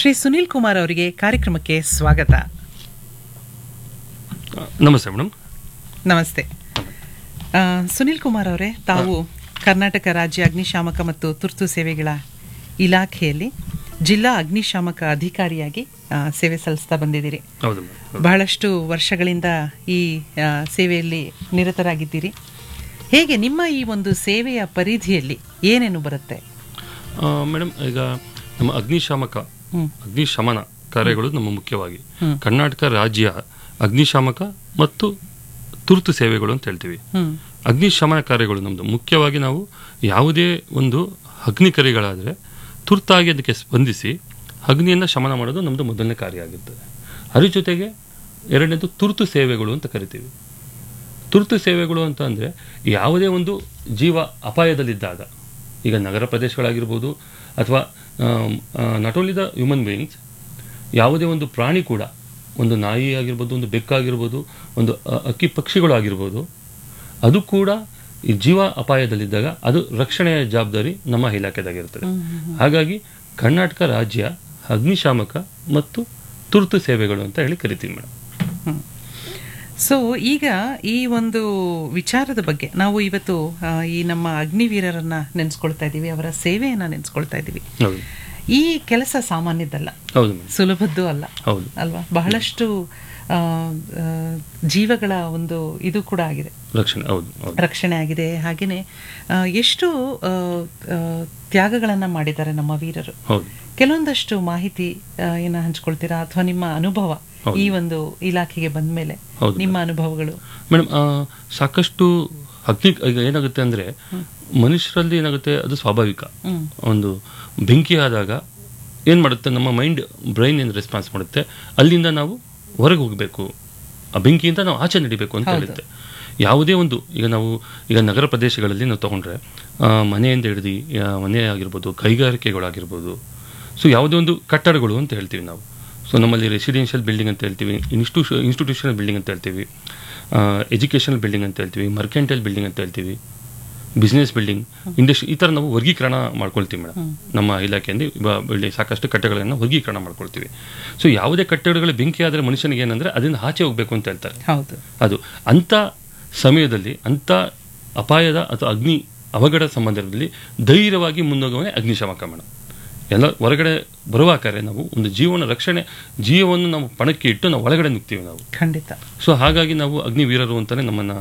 ಶ್ರೀ ಸುನೀಲ್ ಕುಮಾರ್ ಅವರಿಗೆ ಕಾರ್ಯಕ್ರಮಕ್ಕೆ ಸ್ವಾಗತ ನಮಸ್ತೆ ಮೇಡಮ್ ನಮಸ್ತೆ ಆ, ಸುನೀಲ್ ಕುಮಾರ್ ಅವರೇ ತಾವು ಕರ್ನಾಟಕ ರಾಜ್ಯ ಅಗ್ನಿಶಾಮಕ ಮತ್ತು ತುರ್ತು ಸೇವೆಗಳ ಇಲಾಖೆಯಲ್ಲಿ ಜಿಲ್ಲಾ ಅಗ್ನಿಶಾಮಕ ಅಧಿಕಾರಿಯಾಗಿ ಆ, ಸೇವೆ ಸಲ್ಲಿಸ್ತಾ ಬಂದಿದ್ದೀರಿ ಹೌದು ಮೇಡಮ್ ಬಹಳಷ್ಟು ವರ್ಷಗಳಿಂದ ಈ ಆ, ಸೇವೆಯಲ್ಲಿ ನಿರತರಾಗಿದ್ದೀರಿ ಹೇಗೆ ನಿಮ್ಮ ಈ ಒಂದು ಸೇವೆಯ ಪರಿಧಿಯಲ್ಲಿ ಏನೇನು ಬರುತ್ತೆ ಆ, ಮೇಡಮ್ ಈಗ ನಮ್ಮ ಅಗ್ನಿಶಾಮಕ ಹ್ಮ್. ಅಗ್ನಿಶಮನ ಕಾರ್ಯಗಳು ನಮ್ಮ ಮುಖ್ಯವಾಗಿ ಹ್ಮ್. ಕರ್ನಾಟಕ ರಾಜ್ಯ ಅಗ್ನಿಶಾಮಕ ಮತ್ತು ತುರ್ತು ಸೇವೆಗಳು ಅಂತ ಹೇಳ್ತೀವಿ ಹ್ಮ್ ಅಗ್ನಿಶಮನ ಕಾರ್ಯಗಳು ನಮ್ಮದು ಮುಖ್ಯವಾಗಿ ನಾವು ಯಾವುದೇ ಒಂದು ಅಗ್ನಿಕರಿಗಳಾದರೆ ತುರ್ತಾಗಿ ಅದಕ್ಕೆ ಸ್ಪಂದಿಸಿ ಅಗ್ನಿಯನ್ನು ಶಮನ ಮಾಡೋದು ನಮ್ಮದು ಮೊದಲನೇ ಕಾರ್ಯ ಆಗಿರ್ತದೆ ಅದ್ರ ಜೊತೆಗೆ ಎರಡನೇದು ತುರ್ತು ಸೇವೆಗಳು ಅಂತ ಕರಿತೀವಿ ತುರ್ತು ಸೇವೆಗಳು ಅಂತ ಅಂದರೆ ಯಾವುದೇ ಒಂದು ಜೀವ ಅಪಾಯದಲ್ಲಿದ್ದಾಗ ಈಗ ನಗರ ಪ್ರದೇಶಗಳಾಗಿರ್ಬೋದು ಅಥವಾ not only the human beings ಯಾವುದೇ ಒಂದು ಪ್ರಾಣಿ ಕೂಡ ಒಂದು ನಾಯಿ ಆಗಿರ್ಬೋದು ಒಂದು ಬೆಕ್ಕಾಗಿರ್ಬೋದು ಒಂದು ಅ- ಅಕ್ಕಿ ಪಕ್ಷಿಗಳು ಆಗಿರ್ಬೋದು ಅದು ಕೂಡ ಈ ಜೀವ ಅಪಾಯದಲ್ಲಿದ್ದಾಗ ಅದು ರಕ್ಷಣೆಯ ಜವಾಬ್ದಾರಿ ನಮ್ಮ ಇಲಾಖೆದಾಗಿರ್ತದೆ ಹಾಗಾಗಿ ಕರ್ನಾಟಕ ರಾಜ್ಯ ಅಗ್ನಿಶಾಮಕ ಮತ್ತು ತುರ್ತು ಸೇವೆಗಳು ಅಂತ ಹೇಳಿ ಕರಿತೀವಿ ಮೇಡಮ್ ಸೊ ಈಗ ಈ ಒಂದು ವಿಚಾರದ ಬಗ್ಗೆ ನಾವು ಇವತ್ತು ಆ, ಈ ನಮ್ಮ ಅಗ್ನಿವೀರರನ್ನ ನೆನೆಸ್ಕೊಳ್ತಾ ಇದ್ದೀವಿ ಅವರ ಸೇವೆಯನ್ನ ನೆನೆಸ್ಕೊಳ್ತಾ ಇದ್ದೀವಿ ಹೌದು ಈ ಕೆಲಸ ಸಾಮಾನ್ಯದ್ದಲ್ಲ ಹೌದು ಮೇಡಮ್ ಸುಲಭದ್ದು ಅಲ್ಲ ಹೌದು ಅಲ್ವಾ ಬಹಳಷ್ಟು ಆ, ಆ, ಜೀವಗಳ ಒಂದು ಇದು ಕೂಡ ಆಗಿದೆ ರಕ್ಷಣೆ ಹೌದು ಹೌದು ರಕ್ಷಣೆ ಆಗಿದೆ ಹಾಗೆಯೇ ಆ, ಎಷ್ಟು ಆ, ಆ, ತ್ಯಾಗಗಳನ್ನ ಮಾಡಿದ್ದಾರೆ ನಮ್ಮ ವೀರರು ಹೌದು ಕೆಲವೊಂದಷ್ಟು ಮಾಹಿತಿ ಆ, ಏನ ಹಂಚ್ಕೊಳ್ತೀರಾ ಅಥವಾ ನಿಮ್ಮ ಅನುಭವ ಹೌದು. ಈ ಒಂದು ಇಲಾಖೆಗೆ ಬಂದ ಮೇಲೆ ಹೌದು. ನಿಮ್ಮ ಅನುಭವಗಳು ಮೇಡಮ್ ಆ, ಸಾಕಷ್ಟು ಅಗ್ನಿ ಈಗ ಏನಾಗುತ್ತೆ ಅಂದರೆ ಮನುಷ್ಯರಲ್ಲಿ ಏನಾಗುತ್ತೆ ಅದು ಸ್ವಾಭಾವಿಕ ಹ್ಮ್ ಒಂದು ಬೆಂಕಿ ಆದಾಗ ಏನು ಮಾಡುತ್ತೆ ನಮ್ಮ ಮೈಂಡ್ ಬ್ರೈನ್ ಏನು ರೆಸ್ಪಾನ್ಸ್ ಮಾಡುತ್ತೆ ಅಲ್ಲಿಂದ ನಾವು ಹೊರಗೆ ಹೋಗಬೇಕು ಆ ಬೆಂಕಿಯಿಂದ ನಾವು ಆಚೆ ನಡಿಬೇಕು ಅಂತ ಹೌದು. ಹೇಳುತ್ತೆ ಯಾವುದೇ ಒಂದು ಈಗ ನಾವು ಈಗ ನಗರ ಪ್ರದೇಶಗಳಲ್ಲಿ ನಾವು ತಗೊಂಡ್ರೆ ಆ, ಮನೆಯಿಂದ ಹಿಡಿದು ಆ, ಮನೆ ಆಗಿರ್ಬೋದು ಕೈಗಾರಿಕೆಗಳಾಗಿರ್ಬೋದು ಸೊ ಯಾವುದೇ ಒಂದು ಕಟ್ಟಡಗಳು ಅಂತ ಹೇಳ್ತೀವಿ ನಾವು ಸೊ ನಮ್ಮಲ್ಲಿ ರೆಸಿಡೆನ್ಷಿಯಲ್ ಬಿಲ್ಡಿಂಗ್ ಅಂತ ಹೇಳ್ತೀವಿ ಇನ್ಸ್ಟಿಟ್ಯೂಷನ್ ಇನ್ಸ್ಟಿಟ್ಯೂಷನಲ್ ಬಿಲ್ಡಿಂಗ್ ಅಂತ ಹೇಳ್ತೀವಿ ಎಜುಕೇಷನಲ್ ಬಿಲ್ಡಿಂಗ್ ಅಂತ ಹೇಳ್ತೀವಿ ಮರ್ಕೆಂಟಲ್ ಬಿಲ್ಡಿಂಗ್ ಅಂತ ಹೇಳ್ತೀವಿ ಬಿಸ್ನೆಸ್ ಬಿಲ್ಡಿಂಗ್ ಇಂಡಸ್ಟ್ರಿ ಈ ಥರ ನಾವು ವರ್ಗೀಕರಣ ಮಾಡ್ಕೊಳ್ತೀವಿ ಮೇಡಮ್ ನಮ್ಮ ಇಲಾಖೆಯಿಂದ ಇವ- ಇಲ್ಲಿ ಸಾಕಷ್ಟು ಕಟ್ಟಡಗಳನ್ನು ವರ್ಗೀಕರಣ ಮಾಡ್ಕೊಳ್ತೀವಿ ಸೊ ಯಾವುದೇ ಕಟ್ಟಡಗಳು ಬೆಂಕಿ ಆದರೆ ಮನುಷ್ಯನಿಗೆ ಏನಂದರೆ ಅದರಿಂದ ಆಚೆ ಹೋಗಬೇಕು ಅಂತ ಹೇಳ್ತಾರೆ ಹೌದು ಅದು ಅಂಥ ಸಮಯದಲ್ಲಿ ಅಂಥ ಅಪಾಯದ ಅಥವಾ ಅಗ್ನಿ ಅವಘಡ ಸಂದರ್ಭದಲ್ಲಿ ಧೈರ್ಯವಾಗಿ ಮುನ್ನೋಗುವನೇ ಅಗ್ನಿಶಾಮಕ ಮೇಡಮ್ ಎಲ್ಲ ಹೊರಗಡೆ ಬರುವಾಕಾರೆ ನಾವು ಒಂದು ಜೀವನ ರಕ್ಷಣೆ ಜೀವವನ್ನು ನಾವು ಪಣಕ್ಕೆ ಇಟ್ಟು ನಾವು ಒಳಗಡೆ ನುಗ್ತೀವಿ ನಾವು ಖಂಡಿತ ಸೊ ಹಾಗಾಗಿ ನಾವು ಅಗ್ನಿವೀರರು ಅಂತಲೇ ನಮ್ಮನ್ನು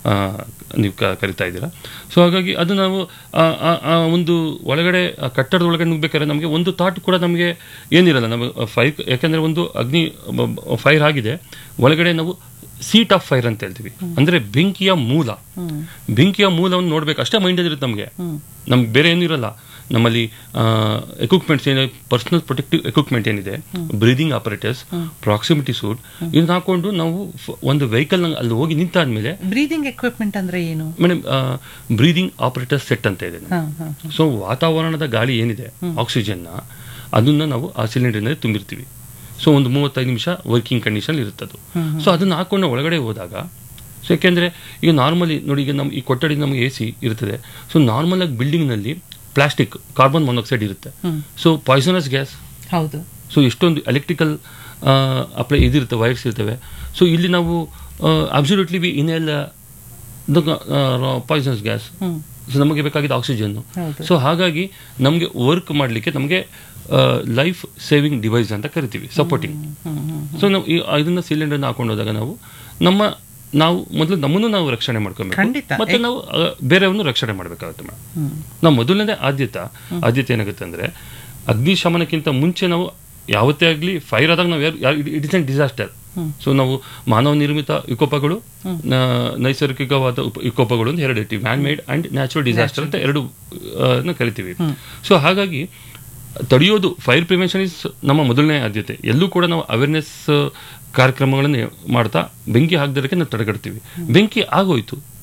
ನೀವು ಕ ಕರಿತಾ ಇದ್ದೀರಾ ಸೊ ಹಾಗಾಗಿ ಅದು ನಾವು ಆ, ಆ, ಆ ಒಂದು ಒಳಗಡೆ ಆ ಕಟ್ಟಡದ ಒಳಗಡೆ ನುಗ್ಬೇಕಾದ್ರೆ ನಮಗೆ ಒಂದು ಥಾಟ್ ಕೂಡ ನಮಗೆ ಏನಿರಲ್ಲ ನಮಗೆ ಫೈರ್ ಯಾಕೆಂದರೆ ಒಂದು ಅಗ್ನಿ ಫೈರ್ ಆಗಿದೆ ಒಳಗಡೆ ನಾವು ಸೀಟ್ ಆಫ್ ಫೈರ್ ಅಂತ ಹೇಳ್ತೀವಿ ಅಂದರೆ ಬೆಂಕಿಯ ಮೂಲ ಹ್ಮ್ ಬೆಂಕಿಯ ಮೂಲವನ್ನು ನೋಡ್ಬೇಕು ಅಷ್ಟೇ ಮೈಂಡಲ್ಲಿ ಇರುತ್ತೆ ನಮಗೆ ಹ್ಮ್ ನಮ್ಗೆ ಬೇರೆ ಏನೂ ಇರಲ್ಲ ನಮ್ಮಲ್ಲಿ ಎಕ್ವಿಪ್ಮೆಂಟ್ಸ್ ಏನಿದೆ ಪರ್ಸನಲ್ ಪ್ರೊಟೆಕ್ಟಿವ್ ಎಕ್ವಿಪ್ಮೆಂಟ್ ಏನಿದೆ ಬ್ರೀದಿಂಗ್ ಆಪರೇಟರ್ಸ್ ಪ್ರಾಕ್ಸಿಮಿಟಿ ಸೂಟ್ ಇದನ್ನ ಹಾಕೊಂಡು ನಾವು ಫ- ಒಂದು ವೆಹಿಕಲ್ ಅಲ್ಲಿ ಹೋಗಿ ನಿಂತಾದ್ಮೇಲೆ ಬ್ರೀದಿಂಗ್ ಎಕ್ವಿಪ್ಮೆಂಟ್ ಅಂದ್ರೆ ಏನು ಮೇಡಮ್ ಬ್ರೀದಿಂಗ್ ಆಪರೇಟರ್ ಸೆಟ್ ಅಂತ ಇದೆ ಹಾ ಹಾ ಸೊ ವಾತಾವರಣದ ಗಾಳಿ ಏನಿದೆ ಆಕ್ಸಿಜನ್ನ ಅದನ್ನ ನಾವು ಆ ಸಿಲಿಂಡರ್ನಲ್ಲಿ ತುಂಬಿರ್ತೀವಿ ಸೊ ಒಂದು ಮೂವತ್ತೈದು ನಿಮಿಷ ವರ್ಕಿಂಗ್ ಕಂಡೀಷನ್ ಇರುತ್ತದು ಸೊ ಅದನ್ನ ಹಾಕೊಂಡು ಒಳಗಡೆ ಹೋದಾಗ ಸೊ ಯಾಕೆಂದರೆ ಈಗ ನಾರ್ಮಲಿ ನೋಡಿ ಈಗ ನಮ್ಮ ಈ ಕೊಠಡಿ ನಮಗೆ ಎ ಸಿ ಇರ್ತದೆ ಸೊ ನಾರ್ಮಲ್ ಆಗಿ ಬಿಲ್ಡಿಂಗ್ನಲ್ಲಿ ಪ್ಲಾಸ್ಟಿಕ್ ಕಾರ್ಬನ್ ಮೊನಾಕ್ಸೈಡ್ ಇರುತ್ತೆ ಹ್ಮ್ ಸೊ ಪಾಯ್ಸನಸ್ ಗ್ಯಾಸ್ ಹೌದು ಸೊ ಎಷ್ಟೊಂದು ಎಲೆಕ್ಟ್ರಿಕಲ್ ಅಪ್ಲೈ ಇದಿರುತ್ತೆ ವೈರ್ಸ್ ಇರ್ತವೆ ಸೊ ಇಲ್ಲಿ ನಾವು absolutely we inhale the poisonous gas hmm so ನಮಗೆ ಬೇಕಾಗಿದ್ದ ಆಕ್ಸಿಜನ್ನು ಹೌದು ಸೊ ಹಾಗಾಗಿ ನಮಗೆ ವರ್ಕ್ ಮಾಡಲಿಕ್ಕೆ ನಮಗೆ ಲೈಫ್ ಸೇವಿಂಗ್ ಡಿವೈಸ್ ಅಂತ ಕರಿತೀವಿ ಸಪೋರ್ಟಿಂಗ್ ಹ್ಮ್ ಹ್ಮ್ ಸೊ ನಾವು ಈ ಇದನ್ನ ಸಿಲಿಂಡರ್ನ ಹಾಕೊಂಡು ಹೋದಾಗ ನಾವು ನಮ್ಮ ನಾವು ಮೊದಲು ನಮ್ಮನ್ನು ನಾವು ರಕ್ಷಣೆ ಮಾಡ್ಕೊಬೇಕು ಖಂಡಿತ. ಮತ್ತೆ ನಾವು ಆ, ಬೇರೆಯವ್ರನ್ನು ರಕ್ಷಣೆ ಮಾಡಬೇಕಾಗುತ್ತೆ ಮೇಡಮ್ ಹ್ಮ್ ನಾವು ಮೊದಲನೇದೇ ಆದ್ಯತೆ ಆದ್ಯತೆ ಏನಾಗುತ್ತೆ ಅಂದರೆ ಅಗ್ನಿಶಮನಕ್ಕಿಂತ ಮುಂಚೆ ನಾವು ಯಾವತ್ತೇ ಆಗಲಿ ಫೈರ್ ಆದಾಗ ನಾವು ಯಾರು it is an disaster hmm. So ನಾವು ಮಾನವ ನಿರ್ಮಿತ ವಿಕೋಪಗಳು ನ- ನೈಸರ್ಗಿಕವಾದ ಉಪ- ವಿಕೋಪಗಳು ಅಂತ ಎರಡು ಇರ್ತೀವಿ man made and natural disaster ಅಂತ ಎರಡು ಆ, ನ ಕರಿತೀವಿ ಸೊ ಹಾಗಾಗಿ ತಡೆಯೋದು ಫೈರ್ ಪ್ರಿವೆನ್ಷನ್ ಇಸ್ ನಮ್ಮ ಮೊದಲನೇ ಆದ್ಯತೆ ಎಲ್ಲೂ ಕೂಡ ನಾವು ಅವೇರ್ನೆಸ್ ಕಾರ್ಯಕ್ರಮಗಳನ್ನು ಮಾಡ್ತಾ ಬೆಂಕಿ ಹಾಕದಿರೋಕ್ಕೆ ನಾವು ತಡೆಗಟ್ತೀವಿ ಬೆಂಕಿ ಆಗೋಯ್ತು